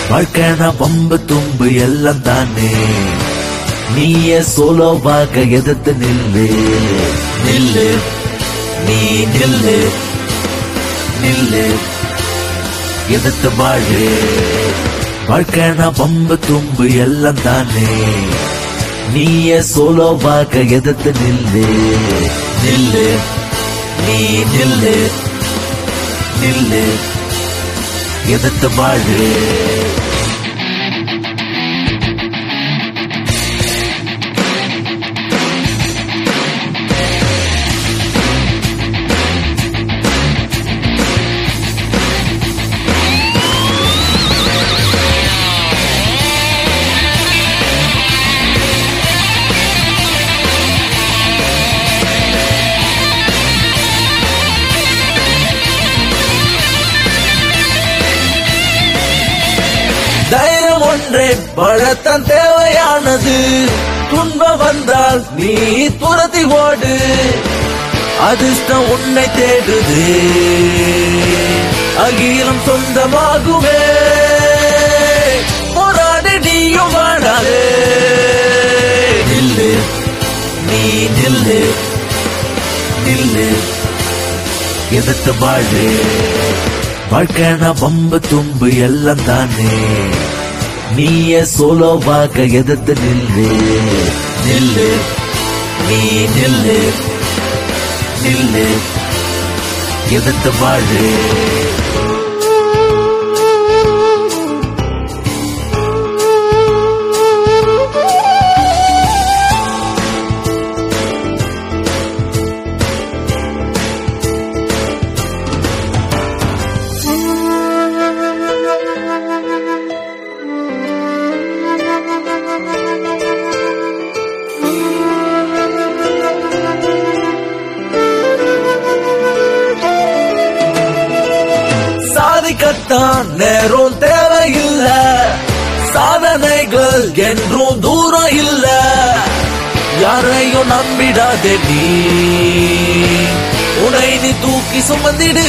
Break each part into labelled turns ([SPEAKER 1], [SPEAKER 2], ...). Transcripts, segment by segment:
[SPEAKER 1] வாழ்க்கைனா பம்பு தும்பு எல்லாம் தானே நீயே சோலோவாக எதிர்த்து நில்லு நில்லு நீ நில்லு நில்லு எதிர்த்து வாழு வாழ்க்கைனா பம்பு தும்பு எல்லாம் தானே நீயே சோலோவாக எதிர்த்து நில்லு நில்லு நீ நில்லு நில்லு எதிர்த்து வாழு தைரியம் ஒன்றே பழத்தான் தேவையானது துன்பம் வந்தால் நீ துரத்தி ஓடு அதிர்ஷ்டம் உன்னை தேடுது அகிலம் சொந்தமாகுமே போராடு நீயும் வாழாதே நில்லு நீ நில்லு நில்லு எதிர்த்து வாழு வாழ்க்கைனா பம்பு தும்பு எல்லாம் தானே நீயே சோலோவாக எதிர்த்து நில்லு நில்லு நீ நில்லு நில்லு எதிர்த்து வாழு சாதிக்கத்தான் நேரம் தேவையில்ல சாதனைகள் என்றும் தூரம் இல்ல யாரையும் நம்பிடாதே நீ உனை நீ தூக்கி சுமந்திடு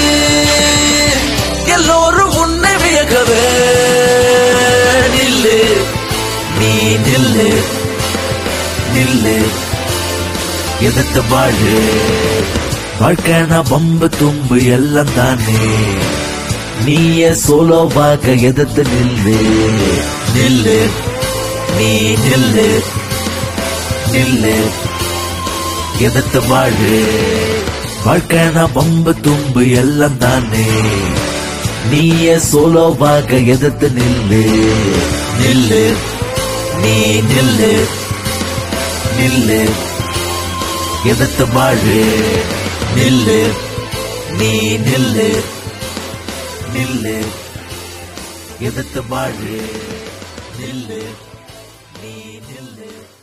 [SPEAKER 1] எல்லோரும் உன்னை வியக்கவே நில்லு நீ நில்லு நில்லு எதிர்த்து வாழு வாழ்க்கைனா பம்பு தும்பு எல்லாம் தானே நீயே சோலோவாக எதிர்த்து நில்லு நில்லு நீ நில்லு நில்லு எதிர்த்து வாழு வாழ்க்கைனா பம்பு தும்பு எல்லாம் தானே நீயே சோலோவாக எதிர்த்து நில்லு நில்லு நீ நில்லு நில்லு எதிர்த்து வாழு நில்லு நீ நில்லு நில்லு எதிர்த்து வாழு நில்லு நீ நில்லு